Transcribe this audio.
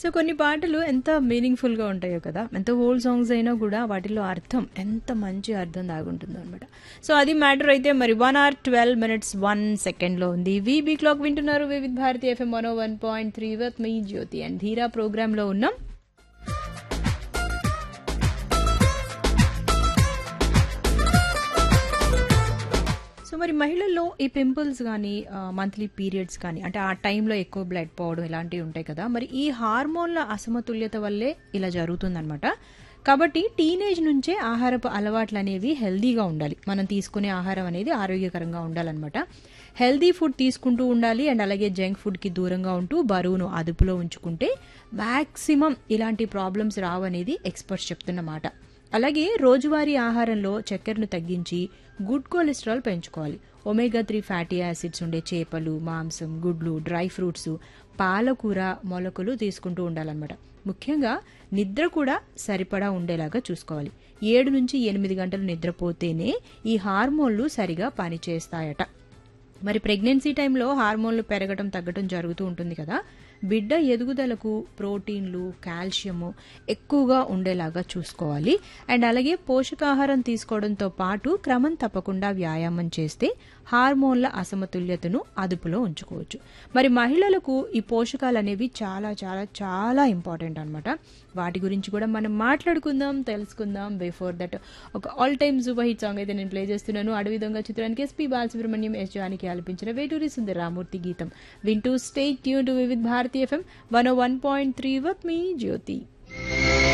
so కొన్ని పాటలు ఎంత మీనింగ్ఫుల్గా ఉంటాయో కదా ఎంత ఓల్డ్ సాంగ్స్ అయినా కూడా వాటిలో అర్థం ఎంత మంచి అర్థం దాగుంటుందో అనమాట సో అది మ్యాటర్ అయితే మరి one hour twelve minutes one సెకండ్లో ఉంది వీబీ క్లాక్ వింటున్నారు Vividh Bharati FM one one point three with మీ జ్యోతి అండ్ ధీరా ప్రోగ్రాంలో ఉన్నాం సో మరి మహిళల్లో ఈ పింపుల్స్ కానీ మంత్లీ పీరియడ్స్ కానీ అంటే ఆ టైంలో ఎక్కువ బ్లడ్ పోవడం ఇలాంటివి ఉంటాయి కదా మరి ఈ హార్మోన్ల అసమతుల్యత వల్లే ఇలా జరుగుతుందన్నమాట కాబట్టి టీనేజ్ నుంచే ఆహారపు అలవాట్లు అనేవి హెల్దీగా ఉండాలి మనం తీసుకునే ఆహారం అనేది ఆరోగ్యకరంగా ఉండాలన్నమాట హెల్దీ ఫుడ్ తీసుకుంటూ ఉండాలి అండ్ అలాగే జంక్ ఫుడ్కి దూరంగా ఉంటూ బరువును అదుపులో ఉంచుకుంటే మ్యాక్సిమం ఇలాంటి ప్రాబ్లమ్స్ రావనేది ఎక్స్పర్ట్స్ చెప్తున్నమాట అలాగే రోజువారీ ఆహారంలో చక్కెరను తగ్గించి గుడ్ కొలెస్ట్రాల్ పెంచుకోవాలి ఒమేగా త్రీ ఫ్యాటీ యాసిడ్స్ ఉండే చేపలు మాంసం గుడ్లు డ్రై ఫ్రూట్స్ పాలకూర మొలకలు తీసుకుంటూ ఉండాలన్నమాట ముఖ్యంగా నిద్ర కూడా సరిపడా ఉండేలాగా చూసుకోవాలి ఏడు నుంచి ఎనిమిది గంటలు నిద్రపోతేనే ఈ హార్మోన్లు సరిగా పనిచేస్తాయట మరి ప్రెగ్నెన్సీ టైంలో హార్మోన్లు పెరగటం తగ్గటం జరుగుతూ ఉంటుంది కదా బిడ్డ ఎదుగుదలకు ప్రోటీన్లు కాల్షియము ఎక్కువగా ఉండేలాగా చూసుకోవాలి అండ్ అలాగే పోషకాహారం తీసుకోవడంతో పాటు క్రమం తప్పకుండా వ్యాయామం చేస్తే హార్మోన్ల అసమతుల్యతను అదుపులో ఉంచుకోవచ్చు మరి మహిళలకు ఈ పోషకాలు అనేవి చాలా చాలా చాలా ఇంపార్టెంట్ అనమాట వాటి గురించి కూడా మనం మాట్లాడుకుందాం తెలుసుకుందాం బిఫోర్ దట్ ఒక all time super hit song అయితే నేను ప్లే చేస్తున్నాను అడవి దొంగ చిత్రానికి ఎస్పీ బాలసుబ్రహ్మణ్యం ఎస్ జానికి ఆలపించిన వేటూరి సుందర రామూర్తి గీతం వింటూ stay tune to Vividh Bharati FM one one point three with మీ జ్యోతి